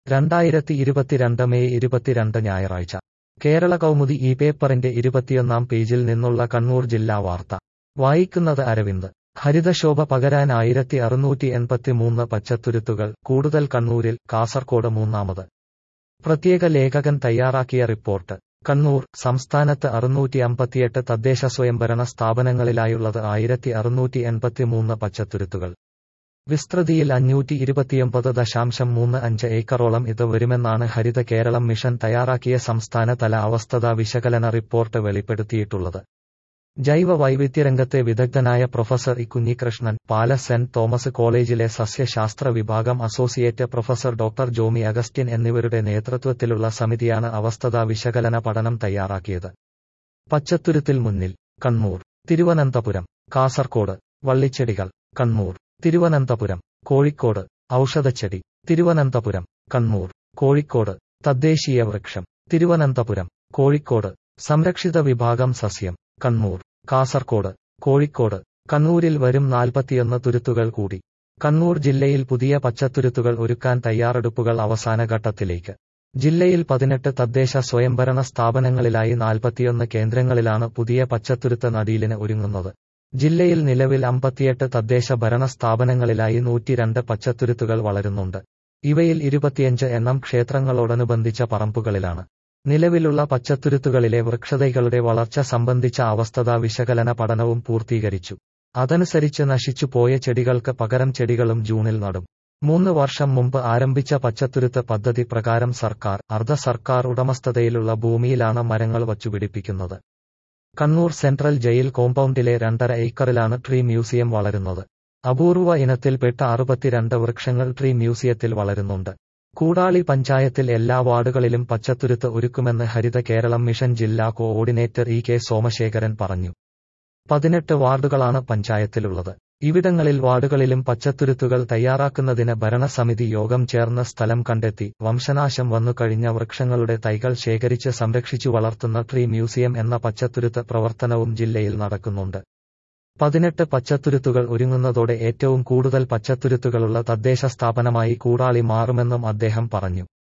രണ്ടായിരത്തി ഇരുപത്തിരണ്ട് മെയ് ഇരുപത്തിരണ്ട് ഞായറാഴ്ച കേരള കൗമുദി ഈ പേപ്പറിന്റെ ഇരുപത്തിയൊന്നാം പേജിൽ നിന്നുള്ള കണ്ണൂർ ജില്ലാ വാർത്ത വായിക്കുന്നത് അരവിന്ദ് ഹരിതശോഭ പകരാൻ ആയിരത്തി അറുന്നൂറ്റി എൺപത്തിമൂന്ന് പച്ചത്തുരുത്തുകൾ കൂടുതൽ കണ്ണൂരിൽ കാസർകോട് മൂന്നാമത് പ്രത്യേക ലേഖകൻ തയ്യാറാക്കിയ റിപ്പോർട്ട് കണ്ണൂർ സംസ്ഥാനത്ത് അറുന്നൂറ്റി അമ്പത്തിയെട്ട് തദ്ദേശ സ്വയംഭരണ സ്ഥാപനങ്ങളിലായുള്ളത് ആയിരത്തി അറുന്നൂറ്റി എൺപത്തിമൂന്ന് പച്ചത്തുരുത്തുകൾ വിസ്തൃതിയിൽ അഞ്ഞൂറ്റി ഇരുപത്തിയൊമ്പത് ദശാംശം മൂന്ന് അഞ്ച് ഏക്കറോളം ഇത് വരുമെന്നാണ് ഹരിത കേരളം മിഷൻ തയ്യാറാക്കിയ സംസ്ഥാനതല അവസ്ഥതാ വിശകലന റിപ്പോർട്ട് വെളിപ്പെടുത്തിയിട്ടുള്ളത് ജൈവ വൈവിധ്യരംഗത്തെ വിദഗ്ധനായ professor E Kunhikrishnan Pala Saint Thomas കോളേജിലെ സസ്യശാസ്ത്ര വിഭാഗം associate professor doctor Jomy Augustine എന്നിവരുടെ നേതൃത്വത്തിലുള്ള സമിതിയാണ് അവസ്ഥതാ വിശകലന പഠനം തയ്യാറാക്കിയത് പച്ചത്തുരുത്തിൽ മുന്നിൽ കണ്ണൂർ തിരുവനന്തപുരം കാസർകോട് വള്ളിച്ചെടികൾ കണ്ണൂർ തിരുവനന്തപുരം കോഴിക്കോട് ഔഷധച്ചെടി തിരുവനന്തപുരം കണ്ണൂർ കോഴിക്കോട് തദ്ദേശീയ വൃക്ഷം തിരുവനന്തപുരം കോഴിക്കോട് സംരക്ഷിത വിഭാഗം സസ്യം കണ്ണൂർ കാസർകോട് കോഴിക്കോട് കണ്ണൂരിൽ വരും നാൽപ്പത്തിയൊന്ന് തുരുത്തുകൾ കൂടി കണ്ണൂർ ജില്ലയിൽ പുതിയ പച്ചത്തുരുത്തുകൾ ഒരുക്കാൻ തയ്യാറെടുപ്പുകൾ അവസാന ഘട്ടത്തിലേക്ക് ജില്ലയിൽ പതിനെട്ട് തദ്ദേശ സ്വയംഭരണ സ്ഥാപനങ്ങളിലായി നാൽപ്പത്തിയൊന്ന് കേന്ദ്രങ്ങളിലാണ് പുതിയ പച്ചത്തുരുത്ത് നടീലിന് ഒരുങ്ങുന്നത് ജില്ലയിൽ നിലവിൽ അമ്പത്തിയെട്ട് തദ്ദേശ ഭരണ സ്ഥാപനങ്ങളിലായി നൂറ്റിരണ്ട് പച്ചത്തുരുത്തുകൾ വളരുന്നുണ്ട് ഇവയിൽ ഇരുപത്തിയഞ്ച് എണ്ണം ക്ഷേത്രങ്ങളോടനുബന്ധിച്ച പറമ്പുകളിലാണ് നിലവിലുള്ള പച്ചത്തുരുത്തുകളിലെ വൃക്ഷതൈകളുടെ വളർച്ച സംബന്ധിച്ച അവസ്ഥതാ വിശകലന പഠനവും പൂർത്തീകരിച്ചു അതനുസരിച്ച് നശിച്ചു പോയ ചെടികൾക്ക് പകരം ചെടികളും ജൂണിൽ നടും മൂന്ന് വർഷം മുമ്പ് ആരംഭിച്ച പച്ചത്തുരുത്ത് പദ്ധതി പ്രകാരം സർക്കാർ അർദ്ധ സർക്കാർ ഉടമസ്ഥതയിലുള്ള ഭൂമിയിലാണ് മരങ്ങൾ വച്ചുപിടിപ്പിക്കുന്നത് കണ്ണൂർ സെൻട്രൽ ജയിൽ കോമ്പൗണ്ടിലെ രണ്ടര ഏക്കറിലാണ് ട്രീ മ്യൂസിയം വളരുന്നത് അപൂർവ ഇനത്തിൽപ്പെട്ട അറുപത്തിരണ്ട് വൃക്ഷങ്ങൾ ട്രീ മ്യൂസിയത്തിൽ വളരുന്നുണ്ട് കൂടാളി പഞ്ചായത്തിൽ എല്ലാ വാർഡുകളിലും പച്ചത്തുരുത്ത് ഒരുക്കുമെന്ന് ഹരിത കേരളം മിഷൻ ജില്ലാ കോഓർഡിനേറ്റർ ഇ കെ സോമശേഖരൻ പറഞ്ഞു പതിനെട്ട് വാർഡുകളാണ് പഞ്ചായത്തിലുള്ളത് ഇവിടങ്ങളിൽ വാർഡുകളിലും പച്ചത്തുരുത്തുകൾ തയ്യാറാക്കുന്നതിന് ഭരണസമിതി യോഗം ചേർന്ന് സ്ഥലം കണ്ടെത്തി വംശനാശം വന്നുകഴിഞ്ഞ വൃക്ഷങ്ങളുടെ തൈകൾ ശേഖരിച്ച് സംരക്ഷിച്ചു വളർത്തുന്ന ട്രീ മ്യൂസിയം എന്ന പച്ചത്തുരുത്ത് പ്രവർത്തനവും ജില്ലയിൽ നടക്കുന്നുണ്ട് പതിനെട്ട് പച്ചത്തുരുത്തുകൾ ഒരുങ്ങുന്നതോടെ ഏറ്റവും കൂടുതൽ പച്ചത്തുരുത്തുകളുള്ള തദ്ദേശ സ്ഥാപനമായി കൂടാളി മാറുമെന്നും അദ്ദേഹം പറഞ്ഞു